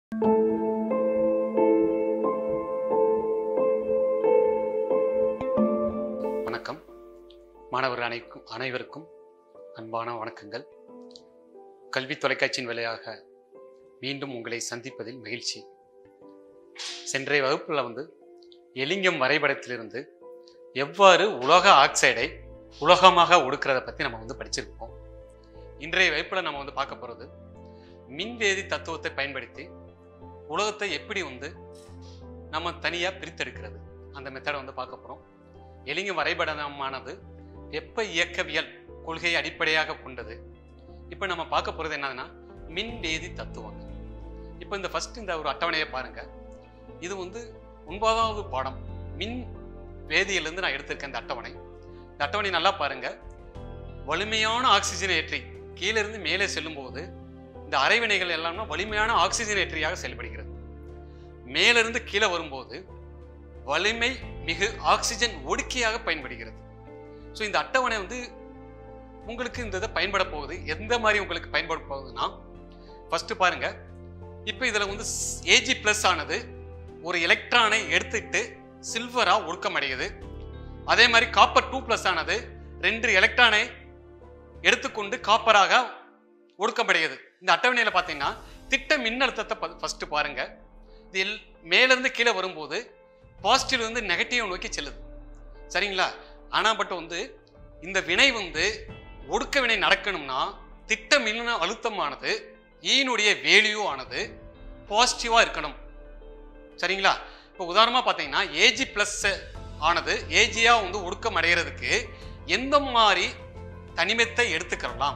வணக்கம் மாணவர் அனைக்கும் அனைவருக்கும் அன்பான வணக்கங்கள் கல்வி தொலைக்காட்சியின் வழியாக மீண்டும் உங்களை சந்திப்பதில் மகிழ்ச்சி சென்றைய வகுப்பில் வந்து எலிங்கம் வரைபடத்திலிருந்து எவ்வாறு உலோக ஆக்சைடை உலோகமாக ஒடுக்கிறத பற்றி நம்ம வந்து படிச்சிருப்போம் இன்றைய வகுப்பில் நம்ம வந்து பார்க்க போகிறது மின்வேதி தத்துவத்தை பயன்படுத்தி உலகத்தை எப்படி வந்து நம்ம தனியாக பிரித்தெடுக்கிறது அந்த மெத்தடை வந்து பார்க்க போகிறோம் எலிங்கம் வரைபடமானது வெப்ப இயக்கவியல் கொள்கையை அடிப்படையாக கொண்டது இப்போ நம்ம பார்க்க போகிறது என்னதுன்னா மின்வேதி தத்துவங்கள் இப்போ இந்த ஃபர்ஸ்ட் இந்த ஒரு அட்டவணையை பாருங்க இது வந்து ஒன்பதாவது பாடம் மின் வேதியிலிருந்து நான் எடுத்திருக்கேன் இந்த அட்டவணை இந்த அட்டவணை நல்லா பாருங்க வலிமையான ஆக்சிஜன் ஏற்றி கீழே இருந்து மேலே செல்லும்போது இந்த அரைவினைகள் எல்லாமே வலிமையான ஆக்சிஜன் ஏற்றியாக செயல்படுகிறது மேலிருந்து கீழே வரும்போது வலிமை மிகு ஆக்சிஜன் ஒடுக்கியாக பயன்படுகிறது ஸோ இந்த அட்டவணை வந்து உங்களுக்கு இந்த இதை பயன்பட போகுது எந்த மாதிரி உங்களுக்கு பயன்பட போகுதுன்னா ஃபர்ஸ்ட் பாருங்க இப்போ இதில் வந்து ஏஜி ப்ளஸ் ஆனது ஒரு எலக்ட்ரானை எடுத்துட்டு சில்வரா ஒடுக்கமடையுது அதே மாதிரி காப்பர் டூ ப்ளஸ் ஆனது ரெண்டு எலக்ட்ரானை எடுத்துக்கொண்டு காப்பராக ஒடுக்கமடையுது இந்த அட்டவணையில் பார்த்தீங்கன்னா திட்ட மின்னழுத்தத்தை ஃபர்ஸ்ட் பாருங்க இது எல் மேலேருந்து கீழே வரும்போது பாசிட்டிவ் இருந்து நெகட்டிவ் நோக்கி செல்லுது சரிங்களா ஆனால் பட் வந்து இந்த வினை வந்து ஒடுக்க வினை நடக்கணும்னா திட்ட மின்ன அழுத்தமானது ஈனுடைய வேல்யூ ஆனது பாசிட்டிவாக இருக்கணும் சரிங்களா இப்போ உதாரணமாக பார்த்தீங்கன்னா ஏஜி ப்ளஸ் ஆனது ஏஜியாக வந்து ஒடுக்கம் அடைகிறதுக்கு எந்த மாதிரி தனிமத்தை எடுத்துக்கிறலாம்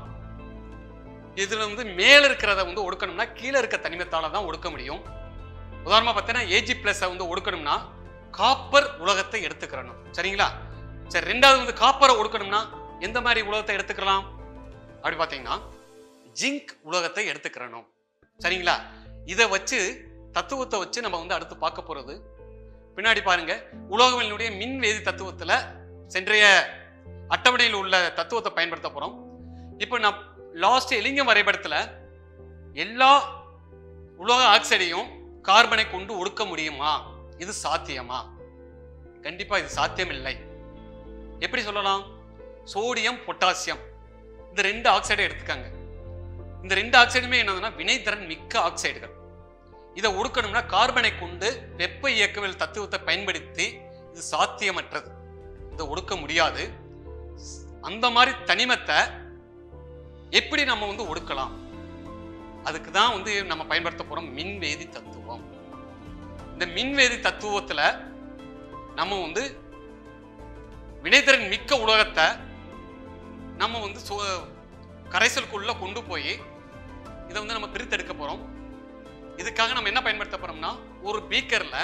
இதில் வந்து மேலே இருக்கிறத வந்து ஒடுக்கணும்னா கீழே இருக்க தனிமத்தால தான் ஒடுக்க முடியும் உதாரணமாக பார்த்தீங்கன்னா ஏஜி ப்ளஸ்ஸை வந்து ஒடுக்கணும்னா காப்பர் உலகத்தை எடுத்துக்கிறணும் சரிங்களா சரி ரெண்டாவது வந்து காப்பரை ஒடுக்கணும்னா எந்த மாதிரி உலகத்தை எடுத்துக்கலாம் அப்படி பார்த்தீங்கன்னா ஜிங்க் உலகத்தை எடுத்துக்கிறணும் சரிங்களா இதை வச்சு தத்துவத்தை வச்சு நம்ம வந்து அடுத்து பார்க்க போறது பின்னாடி பாருங்க உலோகங்களினுடைய மின்வேதி தத்துவத்துல சென்றைய அட்டவணையில் உள்ள தத்துவத்தை பயன்படுத்த போறோம் இப்போ நான் லாஸ்ட் எலிங்கம் வரைபடத்துல எல்லா உலோக ஆக்சைடையும் கார்பனை கொண்டு ஒடுக்க முடியுமா இது சாத்தியமா கண்டிப்பா இது சாத்தியம் இல்லை எப்படி சொல்லலாம் சோடியம் பொட்டாசியம் இந்த ரெண்டு ஆக்சைடை எடுத்துக்காங்க இந்த ரெண்டு ஆக்சைடுமே என்னதுன்னா வினைத்திறன் மிக்க ஆக்சைடுகள் இதை ஒடுக்கணும்னா கார்பனை கொண்டு வெப்ப இயக்கவியல் தத்துவத்தை பயன்படுத்தி இது சாத்தியமற்றது இதை ஒடுக்க முடியாது அந்த மாதிரி தனிமத்தை எப்படி நம்ம வந்து ஒடுக்கலாம் அதுக்கு தான் வந்து நம்ம பயன்படுத்த போறோம் மின்வேதி தத்துவம் இந்த மின்வேதி தத்துவத்துல நம்ம வந்து வினைத்திறன் மிக்க உலகத்தை நம்ம வந்து சு- கரைசலுக்குள்ள கொண்டு போய் இதை வந்து நம்ம பிரித்தெடுக்க போறோம் இதுக்காக நம்ம என்ன பயன்படுத்த போறோம்னா ஒரு பீக்கர்ல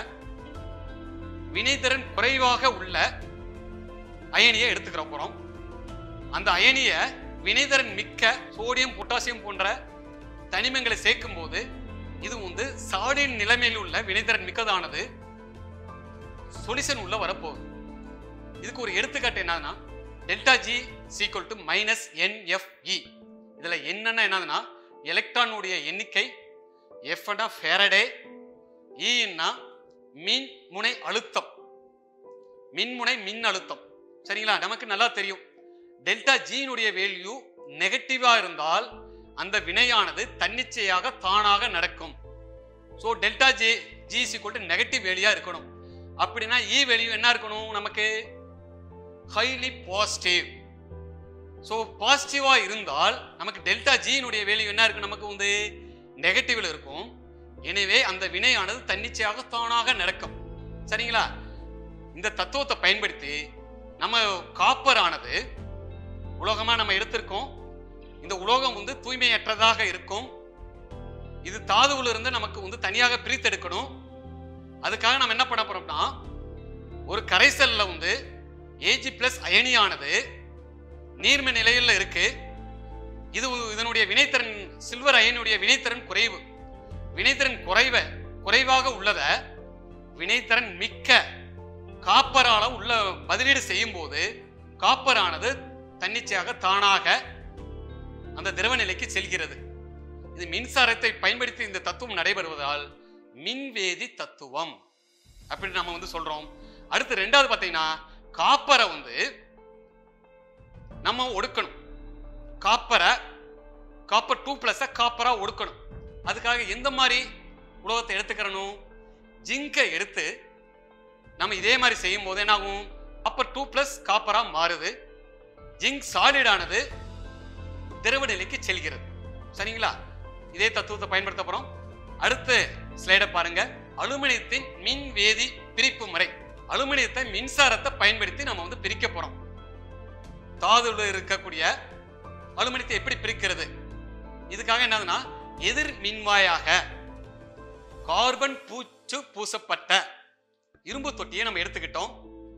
வினைத்திறன் குறைவாக உள்ள அயனியை எடுத்துக்கிற போறோம் அந்த அயனிய வினைத்திறன் மிக்க சோடியம் பொட்டாசியம் போன்ற தனிமங்களை சேர்க்கும் போது இது வந்து சாடின் நிலைமையில் உள்ள வினைத்திறன் மிக்கதானது சொல்யூஷன் உள்ள வரப்போகுது இதுக்கு ஒரு எடுத்துக்காட்டு என்னன்னா delta G equal to minus NFE இதுல என்னன்னா என்னதுன்னா எலக்ட்ரானுடைய எண்ணிக்கை எஃப்னா ஃபேரடே இன்னா மின் முனை அழுத்தம் மின்முனை மின் அழுத்தம் சரிங்களா நமக்கு நல்லா தெரியும் டெல்டா ஜியினுடைய வேல்யூ நெகட்டிவா இருந்தால் அந்த வினையானது தன்னிச்சையாக தானாக நடக்கும் so delta G G equal negative வேல்யூயா இருக்கணும் அப்படின்னா இ வேல்யூ என்ன இருக்கணும் நமக்கு ஹைலி பாசிட்டிவ் ஸோ பாசிட்டிவா இருந்தால் நமக்கு டெல்டா ஜியினுடைய வேல்யூ என்ன இருக்கு நமக்கு வந்து நெகட்டிவ்ல இருக்கும் எனவே அந்த வினையானது தன்னிச்சையாக தானாக நடக்கும் சரிங்களா இந்த தத்துவத்தை பயன்படுத்தி நம்ம காப்பர் ஆனது உலோகமா நம்ம எடுத்திருக்கோம் இந்த உலோகம் வந்து தூய்மையற்றதாக இருக்கும் இது தாதுவுல இருந்து நமக்கு வந்து தனியாக பிரித்தெடுக்கணும் அதுக்காக நம்ம என்ன பண்ண போறோம்னா ஒரு கரைசல்ல வந்து ஏஜி பிளஸ் அயனியானது நீர்ம நிலையில் இருக்கு இது இதனுடைய வினைத்திறன் சில்வர் அயனுடைய வினைத்திறன் குறைவு வினைத்திறன் குறைவ குறைவாக உள்ளத வினைத்திறன் மிக்க காப்பரால உள்ள பதிலீடு செய்யும் போது காப்பரானது தன்னிச்சையாக தானாக அந்த திரவ நிலைக்கு செல்கிறது இது மின்சாரத்தை பயன்படுத்தி இந்த தத்துவம் நடைபெறுவதால் மின்வேதி தத்துவம் அப்படின்னு நம்ம வந்து சொல்றோம் அடுத்து ரெண்டாவது பார்த்தீங்கன்னா காப்பரை வந்து நம்ம ஒடுக்கணும் காப்பரை காப்பர் டூ பிளஸை காப்பரா ஒடுக்கணும் அதுக்காக எந்த மாதிரி உலோகத்தை எடுத்துக்கிறணும் ஜிங்கை எடுத்து நம்ம இதே மாதிரி செய்யும் போது என்ன ஆகும் காப்பர் டூ பிளஸ் காப்பரா மாறுது ஜிங்க் சாலிடானது திரவ நிலைக்கு செல்கிறது சரிங்களா இதே தத்துவத்தை பயன்படுத்த போறோம் அடுத்த ஸ்லைடை பாருங்க அலுமினியத்தின் மின் வேதி பிரிப்பு முறை அலுமினியத்தை மின்சாரத்தை பயன்படுத்தி நம்ம வந்து பிரிக்க போறோம் தாதுல இருக்கக்கூடிய அலுமினியத்தை எப்படி பிரிக்கிறது இதுக்காக என்னதுன்னா எதிர் மின்வாயாக கார்பன் பூச்சு பூசப்பட்ட இரும்பு தொட்டியை நம்ம எடுத்துக்கிட்டோம்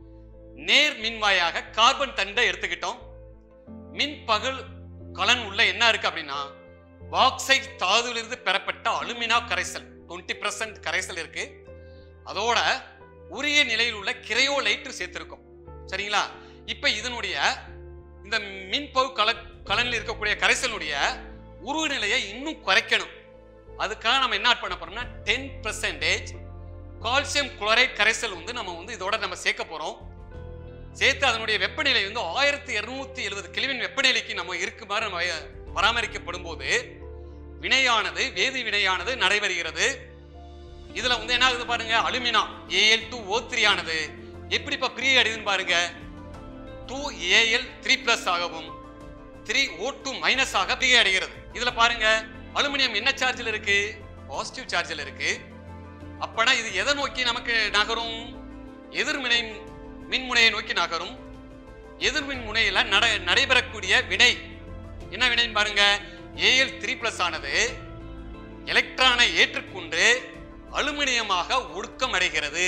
நேர் மின்வாயாக கார்பன் தண்டை எடுத்துக்கிட்டோம் மின் பகல் கலன் உள்ள என்ன இருக்கு அப்படின்னா பாக்சைட் தாதுவிலிருந்து பெறப்பட்ட அலுமினா கரைசல் 20% கரைசல் இருக்கு அதோட உரிய நிலையில் உள்ள கிரையோலைட்டு சேர்த்திருக்கும் சரிங்களா இப்ப இதனுடைய இந்த மின்பகு கல கலனில் இருக்கக்கூடிய கரைசலுடைய உருவ நிலையை இன்னும் குறைக்கணும் அதுக்காக நம்ம என்ன பண்ண போறோம்னா டென் பர்சன்டேஜ் கால்சியம் குளோரைட் கரைசல் வந்து நம்ம வந்து இதோட நம்ம சேர்க்க போறோம் சேர்த்து அதனுடைய வெப்பநிலை வந்து ஆயிரத்தி இருநூத்தி எழுபது கெல்வின் வெப்பநிலைக்கு நம்ம இருக்குமாறு நம்ம பராமரிக்கப்படும் போது வினையானது வேதி வினையானது நடைபெறுகிறது இதுல வந்து என்ன ஆகுது பாருங்க alumina AL two O three ஆனது எப்படி இப்ப பிரிய அடையுதுன்னு பாருங்க டூ ஏஎல் த்ரீ பிளஸ் ஆகவும் த்ரீ ஓ டூ மைனஸ் ஆக பிரிய அடைகிறது இதுல பாருங்க அலுமினியம் என்ன சார்ஜில் இருக்கு பாசிட்டிவ் சார்ஜில் இருக்கு அப்பனா இது எதை நோக்கி நமக்கு நகரும் எதிர்மினை மின்முனையை நோக்கி நகரும் எதிர்மின் முனையில நட நடைபெறக்கூடிய வினை என்ன வினைன்னு பாருங்க ஏஎல் த்ரீ பிளஸ் ஆனது எலக்ட்ரானை ஏற்றுக்கொண்டு அலுமினியமாக ஒடுக்கம் அடைகிறது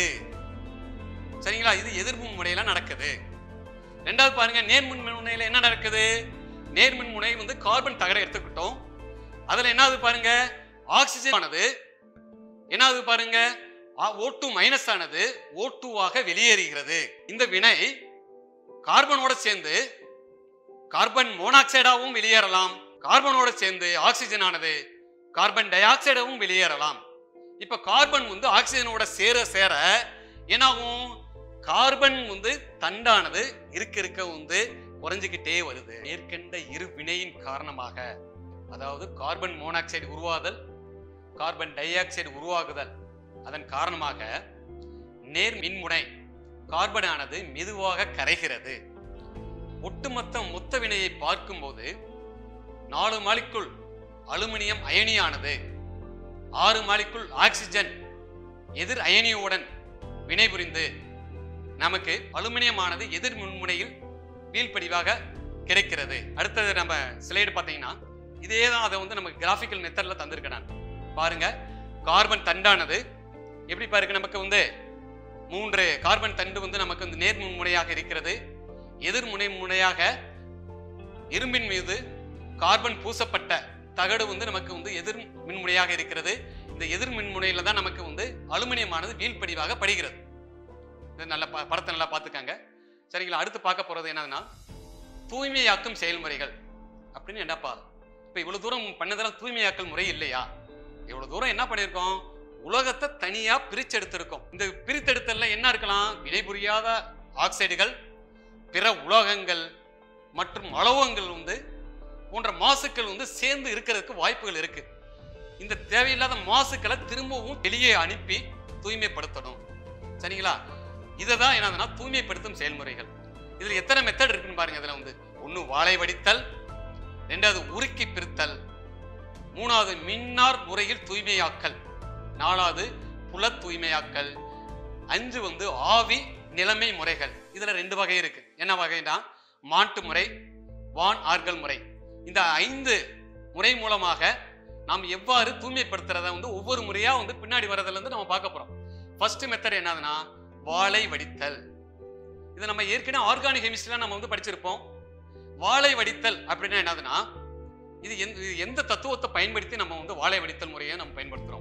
சரிங்களா இது எதிர்மின் முனையில நடக்குது ரெண்டாவது பாருங்க நேர்மின் முனையில என்ன நடக்குது நேர்மின் முனை வந்து கார்பன் தகர எடுத்துக்கிட்டோம் அதுல என்னது பாருங்க ஆக்சிஜன் ஆனது என்னது பாருங்க ஓ டூ மைனஸ் ஆனது ஓ ஆக வெளியேறுகிறது இந்த வினை கார்பனோட சேர்ந்து கார்பன் மோனாக்சைடாவும் வெளியேறலாம் கார்பனோட சேர்ந்து ஆக்சிஜன் ஆனது கார்பன் டை ஆக்சைடாவும் வெளியேறலாம் இப்ப கார்பன் வந்து ஆக்சிஜனோட சேர சேர என்னாகும் கார்பன் வந்து தண்டானது இருக்க இருக்க வந்து குறைஞ்சுக்கிட்டே வருது மேற்கண்ட இரு வினையின் காரணமாக அதாவது கார்பன் மோனாக்சைடு உருவாதல் கார்பன் டை ஆக்சைடு உருவாகுதல் அதன் காரணமாக நேர் மின்முனை கார்பனானது மெதுவாக கரைகிறது ஒட்டுமொத்த மொத்த வினையை பார்க்கும்போது நாலு மாலிக்குள் அலுமினியம் அயனியானது ஆறு மாலிக்குள் ஆக்சிஜன் எதிர் அயனியுடன் வினைபுரிந்து நமக்கு அலுமினியமானது எதிர் மின்முனையில் வீழ்படிவாக கிடைக்கிறது அடுத்தது நம்ம ஸ்லைடு பார்த்தீங்கன்னா இதே தான் அதை வந்து நமக்கு கிராஃபிக்கல் மெத்தட்ல தந்திருக்கேன் நான் பாருங்க கார்பன் தண்டானது எப்படி பாருங்க நமக்கு வந்து மூன்று கார்பன் தண்டு வந்து நமக்கு வந்து நேர் முனையாக இருக்கிறது எதிர் முனை முனையாக இரும்பின் மீது கார்பன் பூசப்பட்ட தகடு வந்து நமக்கு வந்து எதிர் மின்முனையாக இருக்கிறது இந்த எதிர் மின்முனையில தான் நமக்கு வந்து அலுமினியமானது வீழ்படிவாக படுகிறது இது நல்ல ப- படத்தை நல்லா பார்த்துக்காங்க சரிங்களா அடுத்து பார்க்க போறது என்னதுன்னா தூய்மையாக்கும் செயல்முறைகள் அப்படின்னு என்னப்பா இப்போ இவ்வளவு தூரம் பண்ணதெல்லாம் தூய்மையாக்கல் முறை இல்லையா இவ்வளவு தூரம் என்ன பண்ணியிருக்கோம் உலகத்தை தனியா பிரிச்செடுத்திருக்கோம் இந்த பிரித்தெடுத்தல்ல என்ன இருக்கலாம் வினைபுரியாத ஆக்சைடுகள் பிற உலோகங்கள் மற்றும் அளவங்கள் வந்து போன்ற மாசுக்கள் வந்து சேர்ந்து இருக்கிறதுக்கு வாய்ப்புகள் இருக்கு இந்த தேவையில்லாத மாசுக்களை திரும்பவும் வெளியே அனுப்பி தூய்மைப்படுத்தணும் சரிங்களா இதை தான் என்னதுன்னா தூய்மைப்படுத்தும் செயல்முறைகள் இதுல எத்தனை மெத்தட் இருக்குன்னு பாருங்க இதுல வந்து ஒண்ணு வாழை வடித்தல் ரெண்டாவது உருக்கி பிரித்தல் மூணாவது மின்னார் முறையில் தூய்மையாக்கல் நாலாவது புல தூய்மையாக்கல் அஞ்சு வந்து ஆவி நிலைமை முறைகள் இதுல ரெண்டு வகை இருக்கு என்ன வகைனா மாட்டு முறை வான் ஆர்கல் முறை இந்த ஐந்து முறை மூலமாக நாம் எவ்வாறு தூய்மைப்படுத்துறத வந்து ஒவ்வொரு முறையா வந்து பின்னாடி வரதுல இருந்து நம்ம பார்க்க போறோம் ஃபர்ஸ்ட் மெத்தட் என்னதுன்னா வாழை வடித்தல் இது நம்ம ஏற்கனவே ஆர்கானிக் கெமிஸ்ட்ரிலாம் நம்ம வந்து படிச்சிருப்போம் வாழை வடித்தல் அப்படின்னா என்னதுன்னா இது எந்த இது எந்த தத்துவத்தை பயன்படுத்தி நம்ம வந்து வாழை வடித்தல் முறையை நம்ம பயன்படுத்துறோம்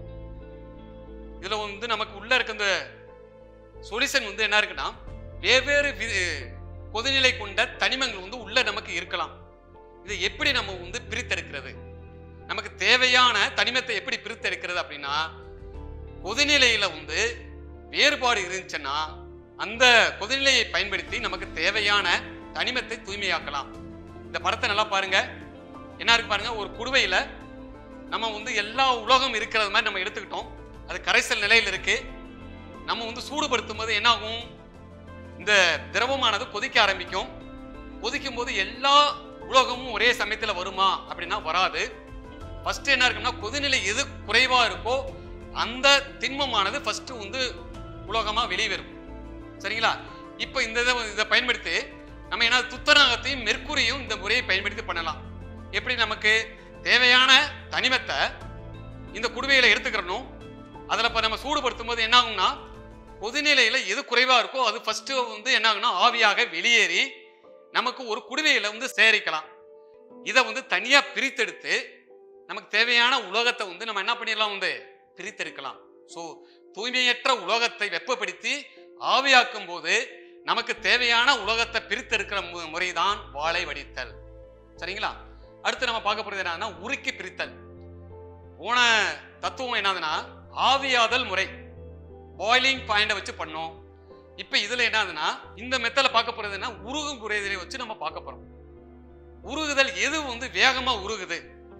இதுல வந்து நமக்கு உள்ள இருக்க இந்த சொல்யூஷன் வந்து என்ன இருக்குன்னா வெவ்வேறு வி- கொதிநிலை கொண்ட தனிமங்கள் வந்து உள்ள நமக்கு இருக்கலாம் இதை எப்படி நம்ம வந்து பிரித்தெடுக்கிறது நமக்கு தேவையான தனிமத்தை எப்படி பிரித்தெடுக்கிறது அப்படின்னா கொதிநிலையில வந்து வேறுபாடு இருந்துச்சுன்னா அந்த கொதிநிலையை பயன்படுத்தி நமக்கு தேவையான தனிமத்தை தூய்மையாக்கலாம் இந்த படத்தை நல்லா பாருங்க என்ன இருக்கு பாருங்க ஒரு குடுவையில நம்ம வந்து எல்லா உலகம் இருக்கிறது மாதிரி நம்ம எடுத்துக்கிட்டோம் அது கரைசல் நிலையில் இருக்கு நம்ம வந்து சூடுபடுத்தும் போது என்ன ஆகும் இந்த திரவமானது கொதிக்க ஆரம்பிக்கும் கொதிக்கும் போது எல்லா உலோகமும் ஒரே சமயத்தில் வருமா அப்படின்னா வராது ஃபர்ஸ்ட் என்ன இருக்குன்னா கொதிநிலை எது குறைவா இருக்கோ அந்த திண்மமானது ஃபர்ஸ்ட் வந்து உலோகமா வெளியே வரும் சரிங்களா இப்போ இந்த இதை இதை பயன்படுத்தி நம்ம என்ன துத்தநாகத்தையும் மெர்க்குரியும் இந்த முறையை பயன்படுத்தி பண்ணலாம் எப்படி நமக்கு தேவையான தனிமத்தை இந்த குடுவையில எடுத்துக்கிறணும் அதில் இப்போ நம்ம சூடுபடுத்தும் போது என்ன ஆகும்னா கொதிநிலையில எது குறைவா இருக்கோ அது ஃபர்ஸ்ட் வந்து என்ன ஆகும்னா ஆவியாக வெளியேறி நமக்கு ஒரு குடுவையில வந்து சேகரிக்கலாம் இதை வந்து தனியா பிரித்தெடுத்து நமக்கு தேவையான உலோகத்தை வந்து நம்ம என்ன பண்ணிடலாம் வந்து பிரித்தெடுக்கலாம் ஸோ தூய்மையற்ற உலோகத்தை வெப்பப்படுத்தி ஆவியாக்கும் போது நமக்கு தேவையான உலோகத்தை பிரித்தெடுக்கிற மு- முறைதான் வாழை வடித்தல் சரிங்களா அடுத்து நம்ம பார்க்க போறது என்னன்னா உருக்கி பிரித்தல் போன தத்துவம் என்னதுன்னா ஆவியாதல் முறை பாய்லிங் பாயிண்டை வச்சு பண்ணோம் இப்போ இதுல என்னதுன்னா இந்த மெத்தல பார்க்க போறது என்ன உருகும் முறையை வச்சு நம்ம பார்க்க போறோம் உருகுதல் எது வந்து வேகமா உருகுது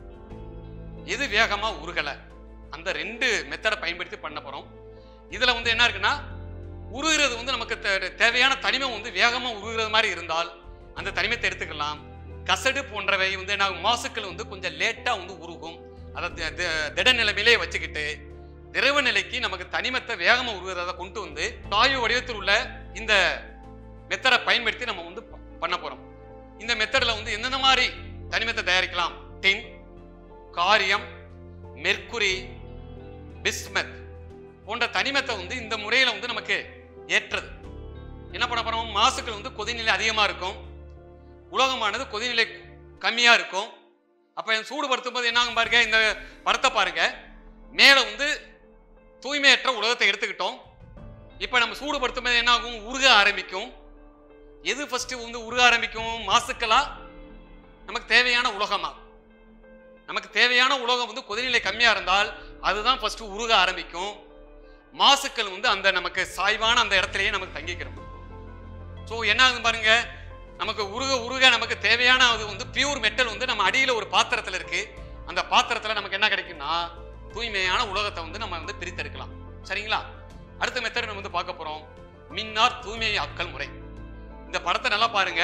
எது வேகமா உருகல அந்த ரெண்டு மெத்தடை பயன்படுத்தி பண்ண போறோம் இதுல வந்து என்ன இருக்குன்னா உருகிறது வந்து நமக்கு தே- தேவையான தனிமம் வந்து வேகமா உருகிறது மாதிரி இருந்தால் அந்த தனிமத்தை எடுத்துக்கலாம் கசடு போன்றவை வந்து என்ன ஆகும்? மாசுக்கள் வந்து கொஞ்சம் லேட்டா வந்து உருகும் அதை தி- தி- திட நிலைமையிலே வச்சுக்கிட்டு திரவ நிலைக்கு நமக்கு தனிமத்தை வேகமா உருகிறத கொண்டு வந்து வாயு வடிவத்தில் உள்ள இந்த மெத்தடை பயன்படுத்தி நம்ம வந்து ப- பண்ண போறோம் இந்த மெத்தடில் வந்து எந்தெந்த மாதிரி தனிமத்தை தயாரிக்கலாம் டின் காரியம் மெர்க்குரி பிஸ்மத் போன்ற தனிமத்தை வந்து இந்த முறையில வந்து நமக்கு ஏற்றது என்ன பண்ண போறோம் மாசுக்கள் வந்து கொதிநிலை அதிகமா இருக்கும் உலோகமானது கொதிநிலை கம்மியா இருக்கும் அப்ப சூடுபடுத்தும் போது என்ன ஆகும் பாருங்க இந்த படத்தை பாருங்க மேல வந்து தூய்மையற்ற உலகத்தை எடுத்துக்கிட்டோம் இப்ப நம்ம சூடுபடுத்தும் போது என்ன ஆகும் உருக ஆரம்பிக்கும் எது ஃபர்ஸ்ட் வந்து உருக ஆரம்பிக்கும் மாசுக்களா நமக்கு தேவையான உலோகமா நமக்கு தேவையான உலோகம் வந்து கொதிநிலை கம்மியா இருந்தால் அதுதான் ஃபர்ஸ்ட் உருக ஆரம்பிக்கும் மாசுக்கள் வந்து அந்த நமக்கு சாய்வான அந்த இடத்துலயே நமக்கு தங்கிக்கிறோம் ஸோ என்ன ஆகுது பாருங்க நமக்கு உருக உருக நமக்கு தேவையான அது வந்து பியூர் மெட்டல் வந்து நம்ம அடியில ஒரு பாத்திரத்துல இருக்கு அந்த பாத்திரத்துல நமக்கு என்ன கிடைக்கும்னா தூய்மையான உலோகத்தை வந்து நம்ம வந்து பிரித்தெடுக்கலாம் சரிங்களா அடுத்த மெத்தட் நம்ம வந்து பார்க்க போறோம் மின்னார் தூய்மை ஆக்கல் முறை இந்த படத்தை நல்லா பாருங்க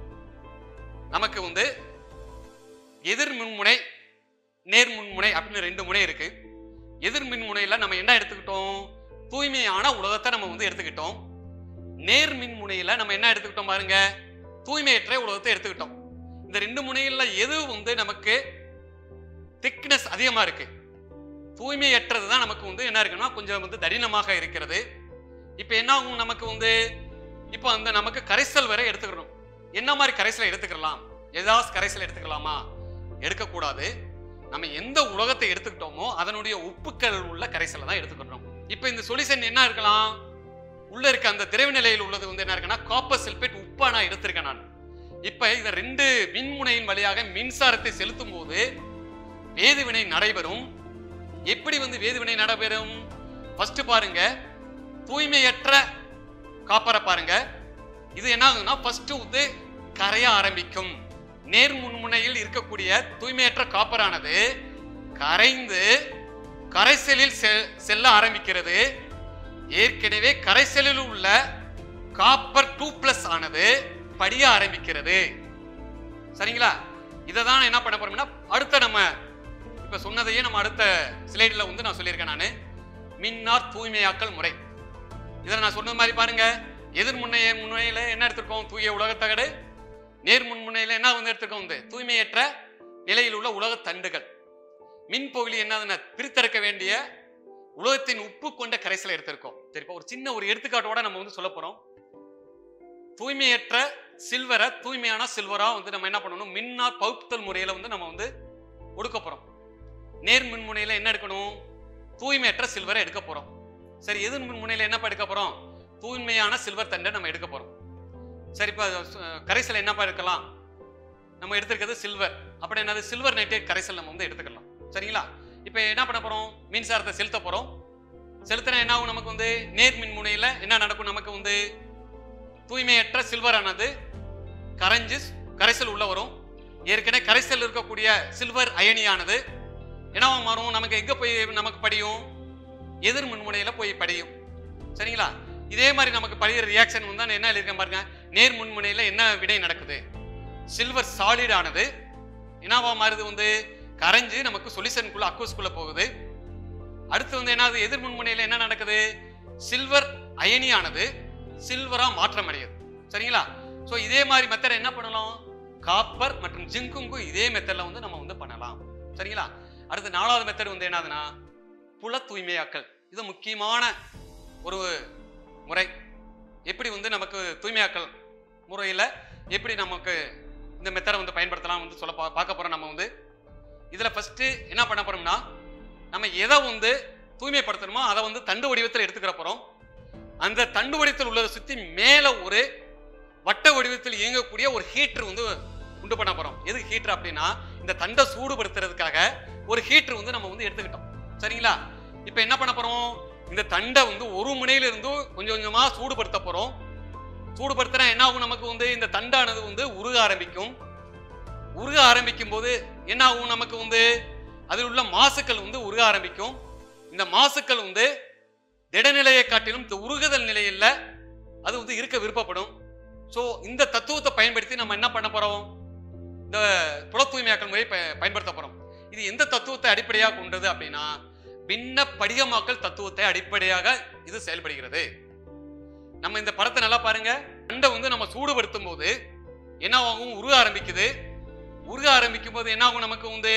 நமக்கு வந்து எதிர் மின்முனை நேர் மின்முனை அப்படின்னு ரெண்டு முனை இருக்கு எதிர் மின்முனையில நம்ம என்ன எடுத்துக்கிட்டோம் தூய்மையான உலகத்தை நம்ம வந்து எடுத்துக்கிட்டோம் நேர் மின்முனையில நம்ம என்ன எடுத்துக்கிட்டோம் பாருங்க தூய்மையற்ற உலகத்தை எடுத்துக்கிட்டோம் இந்த ரெண்டு முனைகள்ல எது வந்து நமக்கு திக்னஸ் அதிகமா இருக்கு தூய்மையற்றது தான் நமக்கு வந்து என்ன இருக்குன்னா கொஞ்சம் வந்து தடினமாக இருக்கிறது இப்போ என்ன ஆகும் நமக்கு வந்து இப்போ அந்த நமக்கு கரைசல் வரை எடுத்துக்கிறோம் என்ன மாதிரி கரைசலை எடுத்துக்கலாம் ஏதாவது கரைசல் எடுத்துக்கலாமா எடுக்கக்கூடாது நம்ம எந்த உலகத்தை எடுத்துக்கிட்டோமோ அதனுடைய உப்புக்கள் உள்ள கரைசலை தான் எடுத்துக்கிறோம் இப்போ இந்த சொல்யூஷன் என்ன இருக்கலாம் உள்ள இருக்க அந்த திரவ நிலையில் உள்ளது வந்து என்ன இருக்குன்னா காப்பர் சல்பேட் உப்பா நான் எடுத்திருக்கேன் நான் இப்ப இந்த ரெண்டு மின்முனையின் வழியாக மின்சாரத்தை செலுத்தும் போது வேதிவினை நடைபெறும் எப்படி வந்து வேதிவினை நடைபெறும் ஃபர்ஸ்ட் பாருங்க தூய்மையற்ற காப்பரை பாருங்க இது என்ன ஆகுதுன்னா ஃபர்ஸ்ட் வந்து கரைய ஆரம்பிக்கும் நேர் முன்முனையில் இருக்கக்கூடிய தூய்மையற்ற காப்பரானது கரைந்து கரைசலில் செ- செல்ல ஆரம்பிக்கிறது ஏற்கனவே கரைசலில் உள்ள காப்பர் டூ பிளஸ் ஆனது படிய ஆரம்பிக்கிறது சரிங்களா இதை தான் என்ன பண்ண போறோம்னா அடுத்த நம்ம இப்ப சொன்னதையே நம்ம அடுத்த ஸ்லைடில் வந்து நான் சொல்லியிருக்கேன் நான் மின்னார் தூய்மையாக்கல் முறை இதில் நான் சொன்னது மாதிரி பாருங்க எதிர் முன்னைய முன்னையில என்ன எடுத்திருக்கோம் தூய உலகத்தகடு நேர் முன்முனையில என்ன வந்து எடுத்திருக்கோம் வந்து தூய்மையற்ற நிலையில் உள்ள உலகத் தண்டுகள் மின்பகுளி என்னதுன்னா பிரித்தெடுக்க வேண்டிய உலகத்தின் உப்பு கொண்ட கரைசலை எடுத்திருக்கோம் சரி இப்போ ஒரு சின்ன ஒரு எடுத்துக்காட்டோட நம்ம வந்து சொல்ல போறோம் தூய்மையற்ற சில்வரை தூய்மையான சில்வரா வந்து நம்ம என்ன பண்ணணும் மின்னார் பகுத்தல் முறையில வந்து நம்ம வந்து ஒடுக்க போறோம் நேர் மின்முனையில என்ன எடுக்கணும் தூய்மையற்ற சில்வரை எடுக்க போறோம் சரி எதிர் மின்முனையில என்னப்பா எடுக்க போறோம் தூய்மையான சில்வர் தண்டை நம்ம எடுக்க போறோம் சரி இப்போ கரைசல் என்னப்பா எடுக்கலாம் நம்ம எடுத்திருக்கிறது சில்வர் அப்படி என்னது சில்வர் நைட்ரேட் கரைசல் நம்ம வந்து எடுத்துக்கலாம் சரிங்களா இப்போ என்ன பண்ண போறோம் மின்சாரத்தை செலுத்த போறோம் செலுத்தினா என்ன ஆகும் நமக்கு வந்து நேர் மின்முனையில என்ன நடக்கும் நமக்கு வந்து தூய்மையற்ற சில்வரானது கரைஞ்சு கரைசல் உள்ள வரும் ஏற்கனவே கரைசல் இருக்கக்கூடிய சில்வர் அயனியானது என்னவா மாறும் நமக்கு எங்க போய் நமக்கு படியும் எதிர் மின்முனையில போய் படியும் சரிங்களா இதே மாதிரி நமக்கு படிக்கிற ரியாக்ஷன் வந்து நான் என்ன எழுதியிருக்கேன் பாருங்க நேர் முன்முனையில என்ன விடை நடக்குது சில்வர் சாலிட் ஆனது என்னவா மாறுது வந்து கரைஞ்சு நமக்கு சொல்யூஷனுக்குள்ள அக்வஸ்குள்ள போகுது அடுத்து வந்து என்னது எதிர் முன்முனையில என்ன நடக்குது சில்வர் அயனியானது சில்வரா மாற்றம் அடையுது சரிங்களா சோ இதே மாதிரி மெத்தட் என்ன பண்ணலாம் காப்பர் மற்றும் ஜிங்குங்கும் இதே மெத்தட்ல வந்து நம்ம வந்து பண்ணலாம் சரிங்களா அடுத்து நாலாவது மெத்தட் வந்து என்னதுன்னா புல தூய்மையாக்கல் இது முக்கியமான ஒரு முறை எப்படி வந்து நமக்கு தூய்மையாக்கல் முறையில் எப்படி நமக்கு இந்த மெத்தடை வந்து பயன்படுத்தலாம் வந்து சொல்ல பா- பார்க்க போறோம் நம்ம வந்து இதுல ஃபர்ஸ்ட் என்ன பண்ண போறோம்னா நம்ம எதை வந்து தூய்மைப்படுத்தணுமோ அதை வந்து தண்டு வடிவத்தில் எடுத்துக்கிற போறோம் அந்த தண்டு வடிவத்தில் உள்ளதை சுத்தி மேல ஒரு வட்ட வடிவத்தில் இயங்கக்கூடிய ஒரு ஹீட்டர் வந்து உண்டு பண்ண போறோம் எது ஹீட்டர் அப்படின்னா இந்த தண்டை சூடுபடுத்துறதுக்காக ஒரு ஹீட்டர் வந்து நம்ம வந்து எடுத்துக்கிட்டோம் சரிங்களா இப்போ என்ன பண்ண போறோம் இந்த தண்டை வந்து ஒரு முனையில இருந்து கொஞ்சம் கொஞ்சமா சூடுபடுத்த போறோம் சூடுபடுத்தினா என்ன ஆகும் நமக்கு வந்து இந்த தண்டானது வந்து உருக ஆரம்பிக்கும் உருக ஆரம்பிக்கும் போது என்ன ஆகும் நமக்கு வந்து அதில் உள்ள மாசுக்கள் வந்து உருக ஆரம்பிக்கும் இந்த மாசுக்கள் வந்து திடநிலையை காட்டிலும் இந்த உருகுதல் நிலையில் அது வந்து இருக்க விருப்பப்படும் ஸோ இந்த தத்துவத்தை பயன்படுத்தி நம்ம என்ன பண்ண போறோம் இந்த புல தூய்மையாக்கல் முறையை ப- பயன்படுத்த போறோம் இது எந்த தத்துவத்தை அடிப்படையாக கொண்டது அப்படின்னா பின்ன படிகமாக்கல் தத்துவத்தை அடிப்படையாக இது செயல்படுகிறது நம்ம இந்த படத்தை நல்லா பாருங்க அண்டை வந்து நம்ம சூடுபடுத்தும் போது என்ன ஆகும் உருக ஆரம்பிக்குது உருக ஆரம்பிக்கும் போது என்ன ஆகும் நமக்கு வந்து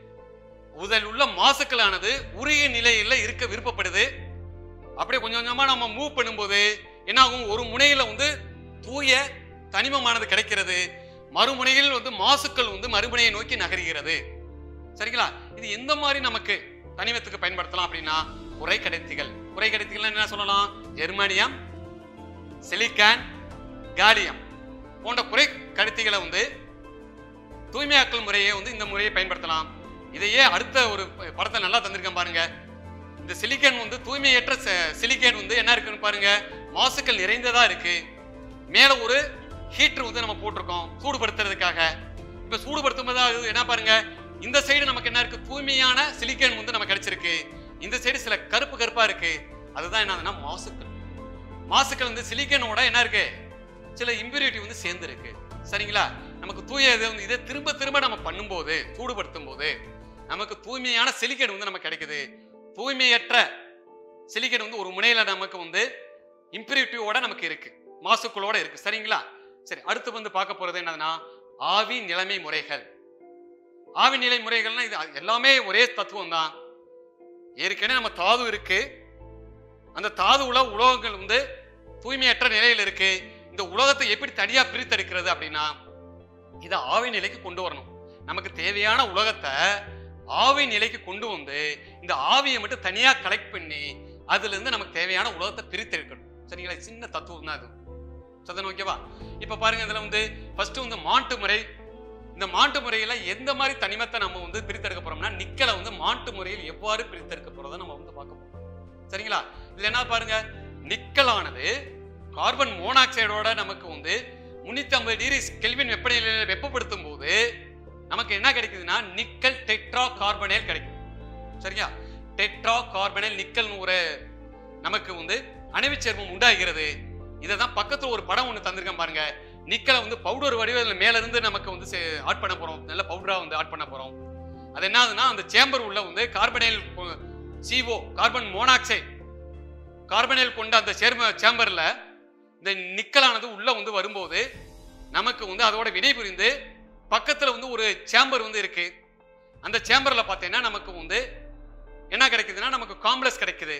உதல் உள்ள மாசுக்களானது உருகிய நிலையில இருக்க விருப்பப்படுது அப்படியே கொஞ்சம் கொஞ்சமா நம்ம மூவ் பண்ணும்போது என்ன ஆகும் ஒரு முனையில வந்து தூய தனிமமானது கிடைக்கிறது மறுமுனையில் வந்து மாசுக்கள் வந்து மறுமுனையை நோக்கி நகர்கிறது சரிங்களா இது எந்த மாதிரி நமக்கு தனிமத்துக்கு பயன்படுத்தலாம் அப்படின்னா குறை கடத்திகள் குறை கடத்திகள் என்ன சொல்லலாம் ஜெர்மானியம் சிலிக்கான் காலியம் போன்ற குறை கடத்திகளை வந்து தூய்மையாக்கல் முறையை வந்து இந்த முறையை பயன்படுத்தலாம் இதையே அடுத்த ஒரு ப- படத்தை நல்லா தந்திருக்கேன் பாருங்க இந்த சிலிக்கான் வந்து தூய்மையற்ற சிலிக்கான் வந்து என்ன இருக்குன்னு பாருங்க மாசுக்கள் நிறைந்ததா இருக்கு மேல ஒரு ஹீட்டர் வந்து நம்ம போட்டிருக்கோம் சூடுபடுத்துறதுக்காக இப்ப சூடுபடுத்தும் போது அது என்ன பாருங்க இந்த சைடு நமக்கு என்ன இருக்கு தூய்மையான சிலிக்கான் வந்து நமக்கு கிடைச்சிருக்கு இந்த சைடு சில கருப்பு கருப்பா இருக்கு அதுதான் என்னதுன்னா மாசுக்கள் மாசுக்கள் வந்து சிலிக்கனோட என்ன இருக்கு சில இம்பியூரிட்டி வந்து சேர்ந்து இருக்கு சரிங்களா நமக்கு தூய இதை வந்து இதை திரும்ப திரும்ப நம்ம பண்ணும்போது சூடுபடுத்தும் போது நமக்கு தூய்மையான சிலிக்கன் வந்து நமக்கு கிடைக்குது தூய்மையற்ற சிலிக்கன் வந்து ஒரு முனையில நமக்கு வந்து இம்பியூரிட்டியோட நமக்கு இருக்கு மாசுக்களோட இருக்கு சரிங்களா சரி அடுத்து வந்து பார்க்க போறது என்னதுன்னா ஆவி நிலைமை முறைகள் ஆவி நிலை முறைகள்னா இது எல்லாமே ஒரே தத்துவம் தான் ஏற்கனவே நம்ம தாது இருக்கு அந்த தாது உல உலோகங்கள் வந்து தூய்மையற்ற நிலையில் இருக்கு இந்த உலகத்தை எப்படி தனியா பிரித்தெடுக்கிறது அப்படின்னா இதை ஆவி நிலைக்கு கொண்டு வரணும் நமக்கு தேவையான உலகத்தை ஆவி நிலைக்கு கொண்டு வந்து இந்த ஆவியை மட்டும் தனியா கலெக்ட் பண்ணி அதுல இருந்து நமக்கு தேவையான உலகத்தை பிரித்தெடுக்கணும் சரிங்களா சின்ன தத்துவம் தான் இது சதன் ஓகேவா இப்ப பாருங்க இதுல வந்து ஃபர்ஸ்ட் வந்து மாட்டு முறை இந்த மாட்டு முறையில எந்த மாதிரி தனிமத்தை நம்ம வந்து பிரித்தெடுக்க போறோம்னா நிக்கலை வந்து மாட்டு முறையில் எவ்வாறு பிரித்தெடுக்க போறதை நம்ம வந்து பார்க்க போறோம் சரிங்களா இதுல என்ன பாருங்க நிக்கலானது கார்பன் மோனாக்சைடோட நமக்கு வந்து முன்னூத்தி ஐம்பது டிகிரி கெல்வின் வெப்பநிலையில வெப்பப்படுத்தும் போது நமக்கு என்ன கிடைக்குதுன்னா நிக்கல் டெட்ரா கார்பனேல் கிடைக்கும் சரியா டெட்ரா கார்பனேல் நிக்கல் ஒரு நமக்கு வந்து அணைவுச் சேர்மம் உண்டாகிறது இதை தான் பக்கத்துல ஒரு படம் ஒன்று தந்திருக்கேன் பாருங்க நிக்கலை வந்து பவுடர் வடிவில் மேல இருந்து நமக்கு வந்து ஆட் பண்ண போறோம் நல்ல பவுடரா வந்து ஆட் பண்ண போறோம் அது என்னதுன்னா அந்த சேம்பர் உள்ள வந்து carbonyl CO carbon monoxide carbonyl கொண்ட அந்த சேர்ம சேம்பர்ல இந்த நிக்கலானது உள்ள வந்து வரும்போது நமக்கு வந்து அதோட வினைபுரிந்து பக்கத்துல வந்து ஒரு சேம்பர் வந்து இருக்கு அந்த சேம்பர்ல பார்த்தீங்கன்னா நமக்கு வந்து என்ன கிடைக்குதுன்னா நமக்கு காம்ப்ளெக்ஸ் கிடைக்குது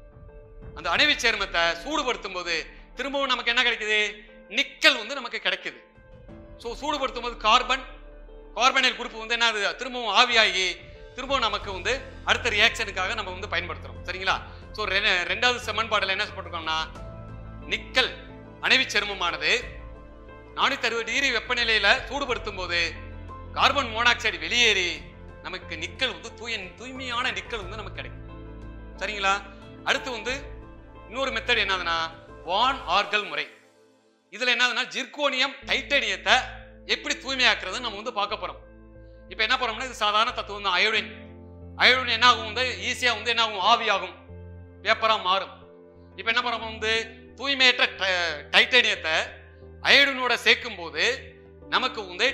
அந்த அணைவு சேர்மத்தை சூடுபடுத்தும் போது திரும்பவும் நமக்கு என்ன கிடைக்குது நிக்கல் வந்து நமக்கு கிடைக்குது ஸோ சூடுபடுத்தும் போது கார்பன் கார்பனைல் குரூப் வந்து என்ன ஆகுது? திரும்பவும் ஆவியாகி திரும்பவும் நமக்கு வந்து அடுத்த ரியாக்ஷனுக்காக நம்ம வந்து பயன்படுத்துறோம் சரிங்களா ஸோ ரெண்டாவது சமன்பாடுல என்ன போட்டிருக்கோம்னா நிக்கல் அணைவு சேர்மமானது நானூத்தி அறுபது டிகிரி வெப்பநிலையில சூடுபடுத்தும் போது கார்பன் மோனாக்சைடு வெளியேறி நமக்கு நிக்கல் வந்து தூய தூய்மையான நிக்கல் வந்து நமக்கு கிடைக்கும் சரிங்களா அடுத்து வந்து இன்னொரு மெத்தட் என்னதுன்னா வான் ஆர்கல் முறை இதுல என்னதுன்னா ஜிர்கோனியம் டைட்டேனியத்தை எப்படி தூய்மையாக்குறது நம்ம வந்து பார்க்க போறோம் இப்போ என்ன பண்ணோம்னா இது சாதாரண தத்துவம் தான் அயோடின் அயோடின் என்ன ஆகும் வந்து ஈஸியா வந்து என்ன ஆகும் ஆவியாகும் பேப்பரா மாறும் இப்போ என்ன பண்ண வந்து தூய்மையற்ற ட- டைட்டேனியத்தை அயோடினோட சேர்க்கும் போது நமக்கு வந்து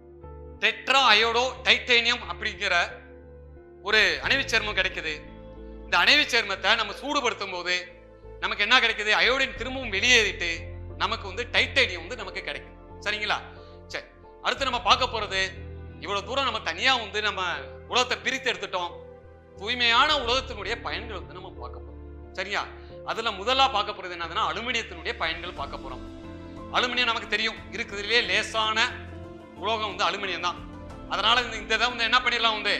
டெட்ரா அயோடோ டைட்டேனியம் அப்படிங்கிற ஒரு அணைவுச் சேர்மம் கிடைக்குது இந்த அணைவுச் சேர்மத்தை நம்ம சூடுபடுத்தும் போது நமக்கு என்ன கிடைக்குது அயோடின் திரும்பவும் வெளியேறிட்டு நமக்கு வந்து டைட்டேனியம் வந்து நமக்கு கிடைக்கும் சரிங்களா சரி அடுத்து நம்ம பார்க்க போறது இவ்வளவு தூரம் நம்ம தனியா வந்து நம்ம உலகத்தை பிரித்து எடுத்துட்டோம் தூய்மையான உலகத்தினுடைய பயன்கள் வந்து நம்ம பார்க்க போறோம் சரியா அதுல முதலா பார்க்க போறது என்னதுன்னா அலுமினியத்தினுடைய பயன்கள் பார்க்க போறோம் அலுமினியம் நமக்கு தெரியும் இருக்கிறதுலே லேசான உலோகம் வந்து அலுமினியம் தான் அதனால இந்த இந்த இதை வந்து என்ன பண்ணிடலாம் வந்து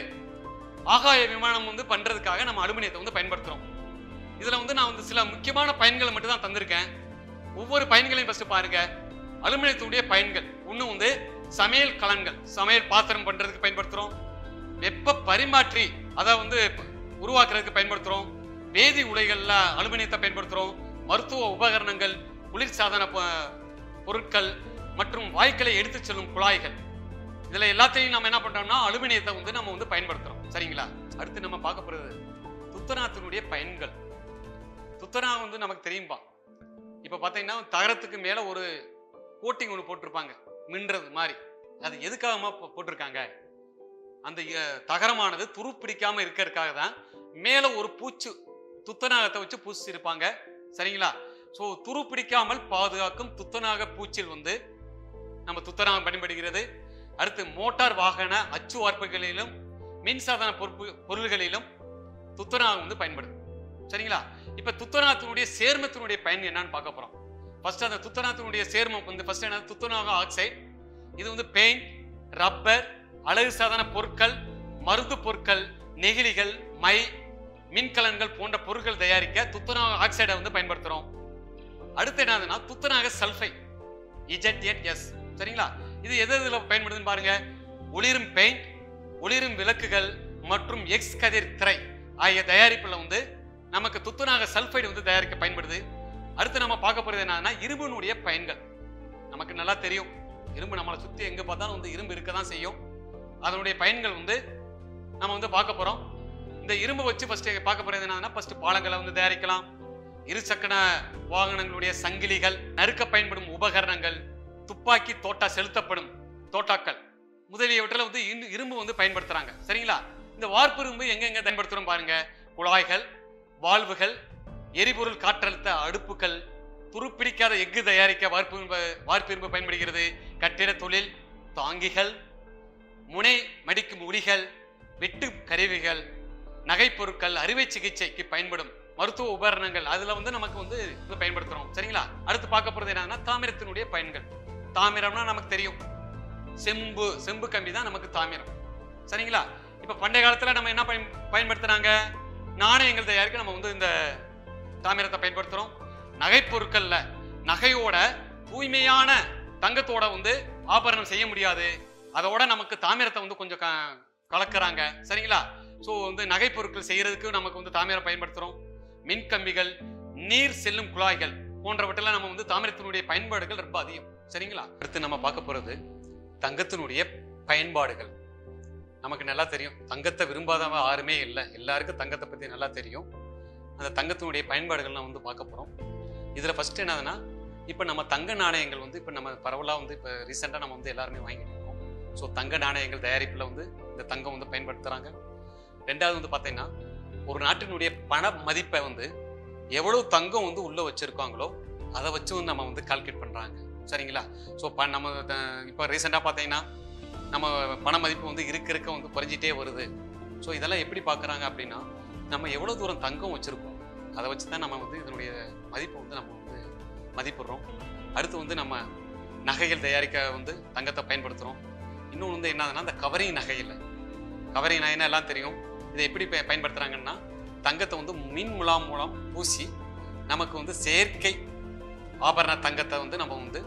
ஆகாய விமானம் வந்து பண்றதுக்காக நம்ம அலுமினியத்தை வந்து பயன்படுத்துறோம் இதுல வந்து நான் வந்து சில முக்கியமான பயன்களை மட்டும் தான் தந்திருக்கேன் ஒவ்வொரு பயன்களையும் ஃபர்ஸ்ட் பாருங்க அலுமினியத்தினுடைய பயன்கள் ஒண்ணு வந்து சமையல் கலன்கள் சமையல் பாத்திரம் பண்றதுக்கு பயன்படுத்துறோம் வெப்ப பரிமாற்றி அதை வந்து உருவாக்குறதுக்கு பயன்படுத்துறோம் வேதி உலைகள்ல அலுமினியத்தை பயன்படுத்துறோம் மருத்துவ உபகரணங்கள் குளிர்சாதன ப- பொருட்கள் மற்றும் வாய்க்களை எடுத்துச் செல்லும் குழாய்கள் இதுல எல்லாத்தையும் நம்ம என்ன பண்றோம்னா அலுமினியத்தை வந்து நம்ம வந்து பயன்படுத்துறோம் சரிங்களா அடுத்து நம்ம பார்க்க போறது துத்தநாத்தினுடைய பயன்கள் துத்தனா வந்து நமக்கு தெரியும்பா இப்ப பாத்தீங்கன்னா தகரத்துக்கு மேல ஒரு கோட்டிங் ஒன்று போட்டிருப்பாங்க மின்றது மாதிரி அது எதுக்காகமா போ- போட்டிருக்காங்க அந்த அஹ், தகரமானது துருப்பிடிக்காம இருக்கிறதுக்காக தான் மேல ஒரு பூச்சு துத்தநாகத்தை வச்சு பூசி இருப்பாங்க சரிங்களா ஸோ துரு பிடிக்காமல் பாதுகாக்கும் துத்தநாக பூச்சில் வந்து நம்ம துத்தநாகம் பயன்படுகிறது அடுத்து மோட்டார் வாகன அச்சு வார்ப்புகளிலும் மின்சாதன பொறுப்பு பொருள்களிலும் துத்தநாகம் வந்து பயன்படுது சரிங்களா இப்ப துத்தநாகத்தினுடைய சேர்மத்தினுடைய பயன் என்னன்னு பார்க்க போறோம் ஃபர்ஸ்ட் அந்த துத்தநாகத்தினுடைய சேர்மம் வந்து ஃபர்ஸ்ட் என்ன துத்தநாக ஆக்சைடு இது வந்து பெயிண்ட் ரப்பர் அழகு சாதன பொருட்கள் மருந்து பொருட்கள் நெகிழிகள் மை மின்கலன்கள் போன்ற பொருட்கள் தயாரிக்க துத்தநாக ஆக்சைடை வந்து பயன்படுத்துறோம் அடுத்து என்னதுன்னா துத்தநாக சல்ஃபைட் இஜெட் சரிங்களா இது எது எதுல பயன்படுதுன்னு பாருங்க ஒளிரும் பெயிண்ட் ஒளிரும் விளக்குகள் மற்றும் எக்ஸ் கதிர் திரை ஆகிய தயாரிப்புல வந்து நமக்கு துத்தநாக சல்ஃபைடு வந்து தயாரிக்க பயன்படுது அடுத்து நம்ம பார்க்க போறது என்னன்னா இரும்பினுடைய பயன்கள் நமக்கு நல்லா தெரியும் இரும்பு நம்மளை சுத்தி எங்க பார்த்தாலும் வந்து இரும்பு இருக்க தான் செய்யும் அதனுடைய பயன்கள் வந்து நம்ம வந்து பார்க்க போறோம் இந்த இரும்பு வச்சு ஃபர்ஸ்ட் பார்க்க போறது என்னன்னா ஃபர்ஸ்ட் பாலங்களை வந்து தயாரிக்கலாம் இருசக்கர வாகனங்களுடைய சங்கிலிகள் நறுக்க பயன்படும் உபகரணங்கள் துப்பாக்கி தோட்டா செலுத்தப்படும் தோட்டாக்கள் முதலியவற்றில் வந்து இரு- இரும்பு வந்து பயன்படுத்துறாங்க சரிங்களா இந்த வார்ப்பு இரும்பு எங்கெங்க பயன்படுத்துறோம் பாருங்க குழாய்கள் வால்வுகள் எரிபொருள் காற்றழுத்த அடுப்புகள் துருப்பிடிக்காத எஃகு தயாரிக்க வார்ப்பு இரும்பு வார்ப்பு இரும்பு பயன்படுகிறது கட்டிட தொழில் தாங்கிகள் முனை மடிக்கும் உளிகள் வெட்டு கருவிகள் நகைப்பொருட்கள் அறுவை சிகிச்சைக்கு பயன்படும் மருத்துவ உபகரணங்கள் அதுல வந்து நமக்கு வந்து இது பயன்படுத்துறோம் சரிங்களா அடுத்து பார்க்க போறது என்னன்னா தாமிரத்தினுடைய பயன்கள் தாமிரம்னா நமக்கு தெரியும் செம்பு செம்பு கம்பி தான் நமக்கு தாமிரம் சரிங்களா இப்ப பண்டைய காலத்துல நம்ம என்ன பயன் பயன்படுத்துனாங்க நாணயங்கள் தயாரிக்க நம்ம வந்து இந்த தாமிரத்தை பயன்படுத்துறோம் நகைப்பொருட்கள்ல நகையோட தூய்மையான தங்கத்தோட வந்து ஆபரணம் செய்ய முடியாது அதோட நமக்கு தாமிரத்தை வந்து கொஞ்சம் க- கலக்குறாங்க சரிங்களா ஸோ வந்து நகை பொருட்கள் செய்யறதுக்கு நமக்கு வந்து தாமிரம் பயன்படுத்துறோம் மின் கம்பிகள் நீர் செல்லும் குழாய்கள் போன்றவற்றில் நம்ம வந்து தாமிரத்தினுடைய பயன்பாடுகள் ரொம்ப அதிகம் சரிங்களா அடுத்து நம்ம பார்க்க போறது தங்கத்தினுடைய பயன்பாடுகள் நமக்கு நல்லா தெரியும் தங்கத்தை விரும்பாதவங்க யாருமே இல்லை எல்லாருக்கும் தங்கத்தை பத்தி நல்லா தெரியும் அந்த தங்கத்தினுடைய பயன்பாடுகள் நம்ம வந்து பார்க்க போறோம் இதுல ஃபர்ஸ்ட் என்னதுன்னா இப்போ நம்ம தங்க நாணயங்கள் வந்து இப்போ நம்ம பரவலாக வந்து இப்போ ரீசெண்டாக நம்ம வந்து எல்லாருமே வாங்கிட்டு இருக்கோம் ஸோ தங்க நாணயங்கள் தயாரிப்பில் வந்து இந்த தங்கம் வந்து பயன்படுத்துகிறாங்க ரெண்டாவது வந்து பார்த்தீங்கன்னா ஒரு நாட்டினுடைய பண மதிப்பை வந்து எவ்வளவு தங்கம் வந்து உள்ளே வச்சுருக்காங்களோ அதை வச்சு வந்து நம்ம வந்து கால்குலேட் பண்ணுறாங்க சரிங்களா ஸோ ப நம்ம இப்போ ரீசெண்டாக பார்த்தீங்கன்னா நம்ம பண மதிப்பு வந்து இருக்க இருக்க வந்து குறைஞ்சிட்டே வருது ஸோ இதெல்லாம் எப்படி பார்க்குறாங்க அப்படின்னா நம்ம எவ்வளோ தூரம் தங்கம் வச்சுருக்கோம் அதை வச்சு தான் நம்ம வந்து இதனுடைய மதிப்பை வந்து நம்ம வந்து மதிப்பிடுறோம் அடுத்து வந்து நம்ம நகைகள் தயாரிக்க வந்து தங்கத்தை பயன்படுத்துகிறோம் இன்னொன்று வந்து என்னதுன்னா இந்த கவரிங் நகையில் கவரிங் நகைன்னா எல்லாம் தெரியும் இதை எப்படி பய- பயன்படுத்துறாங்கன்னா தங்கத்தை வந்து மின் முலாம் மூலம் பூசி நமக்கு வந்து செயற்கை ஆபரண தங்கத்தை வந்து நம்ம வந்து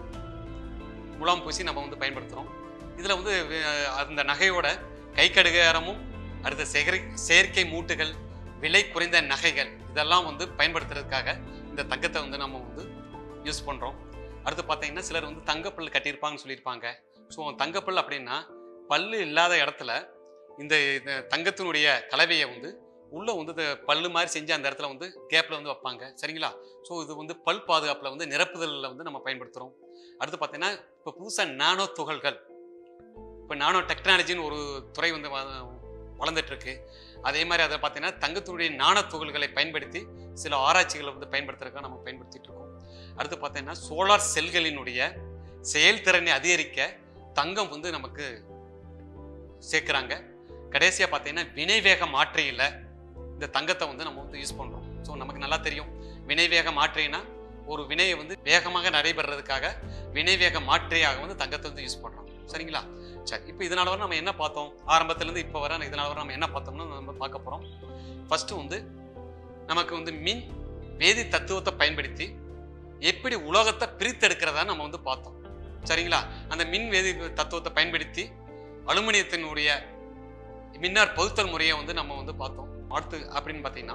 முலாம் பூசி நம்ம வந்து பயன்படுத்துகிறோம் இதில் வந்து அஹ், அந்த நகையோட கை கடிகாரமும் அடுத்த செயற்கை செயற்கை மூட்டுகள் விலை குறைந்த நகைகள் இதெல்லாம் வந்து பயன்படுத்துறதுக்காக இந்த தங்கத்தை வந்து நம்ம வந்து யூஸ் பண்ணுறோம் அடுத்து பார்த்தீங்கன்னா சிலர் வந்து தங்கப்பல் கட்டியிருப்பாங்கன்னு சொல்லியிருப்பாங்க ஸோ தங்கப்பல் அப்படின்னா பல்லு இல்லாத இடத்துல இந்த இந்த தங்கத்தினுடைய கலவையை வந்து உள்ளே வந்து இந்த பல்லு மாதிரி செஞ்சு அந்த இடத்துல வந்து கேப்பில் வந்து வைப்பாங்க சரிங்களா ஸோ இது வந்து பல் பாதுகாப்பில் வந்து நிரப்புதலில் வந்து நம்ம பயன்படுத்துகிறோம் அடுத்து பார்த்தீங்கன்னா இப்போ புதுசாக நானோ துகள்கள் இப்போ நானோ டெக்னாலஜின்னு ஒரு துறை வந்து வ- வளர்ந்துட்டு இருக்கு அதே மாதிரி அதை பார்த்தீங்கன்னா தங்கத்தினுடைய நானோ துகள்களை பயன்படுத்தி சில ஆராய்ச்சிகளை வந்து பயன்படுத்துறதுக்காக நம்ம பயன்படுத்திட்டு இருக்கோம் அடுத்து பார்த்தீங்கன்னா சோலார் செல்களினுடைய செயல்திறனை அதிகரிக்க தங்கம் வந்து நமக்கு சேர்க்குறாங்க கடைசியாக பார்த்தீங்கன்னா வினைவேக மாற்றியில் இந்த தங்கத்தை வந்து நம்ம வந்து யூஸ் பண்ணுறோம் ஸோ நமக்கு நல்லா தெரியும் வினைவேக மாற்றினா ஒரு வினையை வந்து வேகமாக நடைபெறதுக்காக வினைவேக மாற்றியாக வந்து தங்கத்தை வந்து யூஸ் பண்ணுறோம் சரிங்களா சரி இப்போ இதனால வரை நம்ம என்ன பார்த்தோம் ஆரம்பத்துலேருந்து இப்போ வர இதனால வரை நம்ம என்ன பார்த்தோம்னா நம்ம பார்க்க போகிறோம் ஃபர்ஸ்ட் வந்து நமக்கு வந்து மின் வேதி தத்துவத்தை பயன்படுத்தி எப்படி உலோகத்தை பிரித்தெடுக்கிறதா நம்ம வந்து பார்த்தோம் சரிங்களா அந்த மின் வேதி தத்துவத்தை பயன்படுத்தி அலுமினியத்தினுடைய மின்னார் பகுத்தல் முறையை வந்து நம்ம வந்து பார்த்தோம் அடுத்து அப்படின்னு பார்த்தீங்கன்னா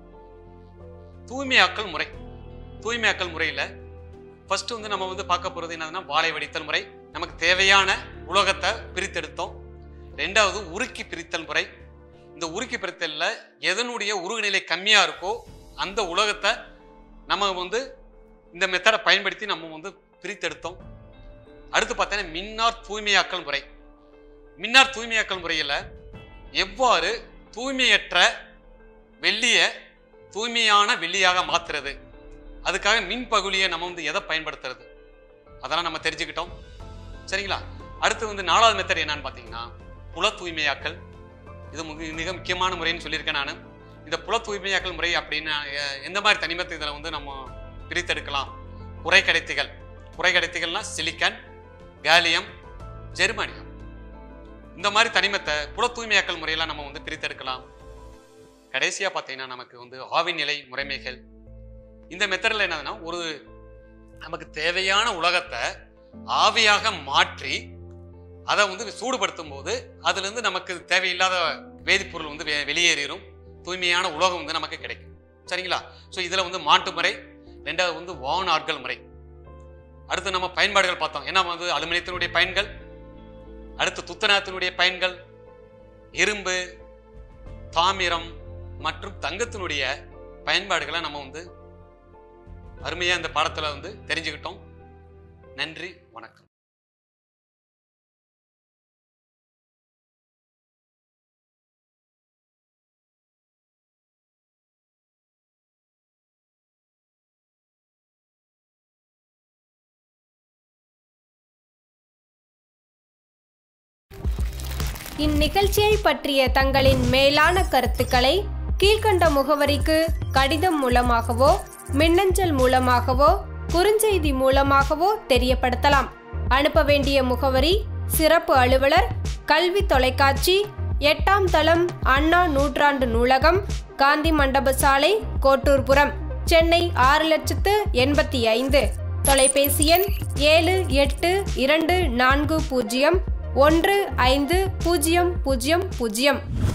தூய்மையாக்கல் முறை தூய்மையாக்கல் முறையில் ஃபர்ஸ்ட் வந்து நம்ம வந்து பார்க்க போகிறது என்னதுன்னா வாழை வடித்தல் முறை நமக்கு தேவையான உலோகத்தை பிரித்தெடுத்தோம் ரெண்டாவது உருக்கி பிரித்தல் முறை இந்த உருக்கி பிரித்தல்ல எதனுடைய உருகுநிலை கம்மியாக இருக்கோ அந்த உலோகத்தை நம்ம வந்து இந்த மெத்தடை பயன்படுத்தி நம்ம வந்து பிரித்தெடுத்தோம் அடுத்து பார்த்தீங்கன்னா மின்னார் தூய்மையாக்கல் முறை மின்னார் தூய்மையாக்கல் முறையில் எவ்வாறு தூய்மையற்ற வெள்ளியை தூய்மையான வெள்ளியாக மாத்துறது அதுக்காக மின் பகுலியை நம்ம வந்து எதை பயன்படுத்துறது அதெல்லாம் நம்ம தெரிஞ்சுக்கிட்டோம் சரிங்களா அடுத்து வந்து நாலாவது மெத்தட் என்னன்னு பார்த்தீங்கன்னா புல தூய்மையாக்கல் இது மிக மிக முக்கியமான முறைன்னு சொல்லியிருக்கேன் நான் இந்த புல தூய்மையாக்கல் முறை அப்படின்னு எ- எந்த மாதிரி தனிமத்தை இதில் வந்து நம்ம பிரித்தெடுக்கலாம் குறைக்கடைத்திகள் குறைக்கடைத்திகள்னா சிலிக்கன் கேலியம் ஜெர்மானியம் இந்த மாதிரி தனிமத்தை புல தூய்மையாக்கல் முறையெல்லாம் நம்ம வந்து பிரித்தெடுக்கலாம் கடைசியாக பார்த்தீங்கன்னா நமக்கு வந்து ஆவி நிலை முறைமைகள் இந்த மெத்தடில் என்னதுன்னா ஒரு நமக்கு தேவையான உலகத்தை ஆவியாக மாற்றி அதை வந்து சூடுபடுத்தும் போது அதுலேருந்து நமக்கு தேவையில்லாத வேதிப்பொருள் வந்து வெ- வெளியேறிடும் தூய்மையான உலோகம் வந்து நமக்கு கிடைக்கும் சரிங்களா ஸோ இதில் வந்து மாட்டு முறை ரெண்டாவது வந்து வான் ஆட்கள் முறை அடுத்து நம்ம பயன்பாடுகள் பார்த்தோம் என்ன வந்து அலுமினியத்தினுடைய பயன்கள் அடுத்து துத்தநாகத்தினுடைய பயன்கள் இரும்பு தாமிரம் மற்றும் தங்கத்தினுடைய பயன்பாடுகளை நம்ம வந்து அருமையாக இந்த பாடத்தில் வந்து தெரிஞ்சுக்கிட்டோம் நன்றி வணக்கம் இந்நிகழ்ச்சியை பற்றிய தங்களின் மேலான கருத்துக்களை கீழ்க்கண்ட முகவரிக்கு கடிதம் மூலமாகவோ மின்னஞ்சல் மூலமாகவோ குறுஞ்செய்தி மூலமாகவோ தெரியப்படுத்தலாம் அனுப்ப வேண்டிய முகவரி சிறப்பு அலுவலர் கல்வி தொலைக்காட்சி எட்டாம் தளம் அண்ணா நூற்றாண்டு நூலகம் காந்தி மண்டப சாலை கோட்டூர்புரம் சென்னை ஆறு லட்சத்து எண்பத்தி ஐந்து தொலைபேசி எண் ஏழு எட்டு இரண்டு நான்கு பூஜ்ஜியம் ஒன்று ஐந்து பூஜ்ஜியம் பூஜ்ஜியம் பூஜ்ஜியம்